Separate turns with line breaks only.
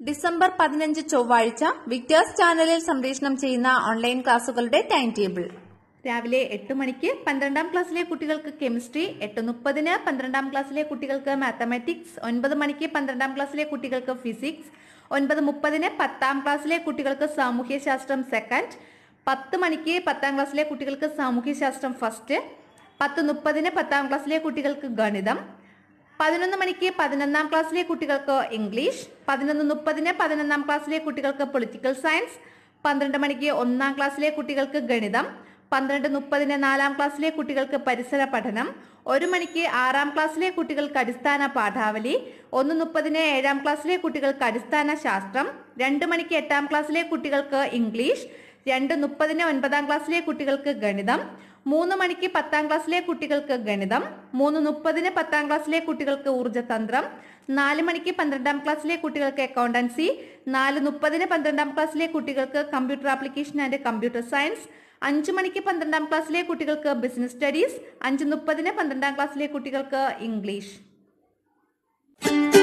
December പതിനഞ്ച് ചൊവ്വാഴ്ച വിക്ടേഴ്സ് ചാനലിൽ സംപ്രേഷണം ചെയ്യുന്ന ഓൺലൈൻ ക്ലാസുകളുടെ ടൈം ടേബിൾ
രാവിലെ എട്ട് മണിക്ക് പന്ത്രണ്ടാം ക്ലാസ്സിലെ കുട്ടികൾക്ക് കെമിസ്ട്രി എട്ട് മുപ്പതിന് പന്ത്രണ്ടാം ക്ലാസ്സിലെ കുട്ടികൾക്ക് മാത്തമാറ്റിക്സ് ഒൻപത് മണിക്ക് പന്ത്രണ്ടാം ക്ലാസ്സിലെ കുട്ടികൾക്ക് ഫിസിക്സ് ഒൻപത് മുപ്പതിന് പത്താം ക്ലാസ്സിലെ കുട്ടികൾക്ക് സാമൂഹ്യശാസ്ത്രം സെക്കൻഡ് പത്ത് മണിക്ക് പത്താം ക്ലാസ്സിലെ കുട്ടികൾക്ക് സാമൂഹ്യശാസ്ത്രം ഫസ്റ്റ് പത്ത് മുപ്പതിന് പത്താം ക്ലാസ്സിലെ കുട്ടികൾക്ക് ഗണിതം പതിനൊന്ന് മണിക്ക് പതിനൊന്നാം ക്ലാസ്സിലെ കുട്ടികൾക്ക് ഇംഗ്ലീഷ് പതിനൊന്ന് മുപ്പതിന് പതിനൊന്നാം ക്ലാസ്സിലെ കുട്ടികൾക്ക് പൊളിറ്റിക്കൽ സയൻസ് പന്ത്രണ്ട് മണിക്ക് ഒന്നാം ക്ലാസ്സിലെ കുട്ടികൾക്ക് ഗണിതം പന്ത്രണ്ട് മുപ്പതിന് നാലാം ക്ലാസ്സിലെ കുട്ടികൾക്ക് പരിസര പഠനം ഒരു മണിക്ക് ആറാം ക്ലാസ്സിലെ കുട്ടികൾക്ക് അടിസ്ഥാന പാഠാവലി ഒന്ന് മുപ്പതിന് ഏഴാം ക്ലാസ്സിലെ കുട്ടികൾക്ക് അടിസ്ഥാന ശാസ്ത്രം രണ്ട് മണിക്ക് എട്ടാം ക്ലാസ്സിലെ കുട്ടികൾക്ക് ഇംഗ്ലീഷ് രണ്ട് മുപ്പതിന് ഒൻപതാം ക്ലാസ്സിലെ കുട്ടികൾക്ക് ഗണിതം മൂന്ന് മണിക്ക് പത്താം ക്ലാസ്സിലെ കുട്ടികൾക്ക് ഗണിതം മൂന്ന് മുപ്പതിന് പത്താം ക്ലാസ്സിലെ കുട്ടികൾക്ക് ഊർജ്ജതന്ത്രം നാല് മണിക്ക് പന്ത്രണ്ടാം ക്ലാസ്സിലെ കുട്ടികൾക്ക് അക്കൗണ്ടൻസി നാല് മുപ്പതിന് പന്ത്രണ്ടാം ക്ലാസ്സിലെ കുട്ടികൾക്ക് computer application and computer science അഞ്ച് മണിക്ക് പന്ത്രണ്ടാം ക്ലാസ്സിലെ കുട്ടികൾക്ക് ബിസിനസ് സ്റ്റഡീസ് അഞ്ച് മുപ്പതിന് പന്ത്രണ്ടാം ക്ലാസ്സിലെ കുട്ടികൾക്ക് ഇംഗ്ലീഷ്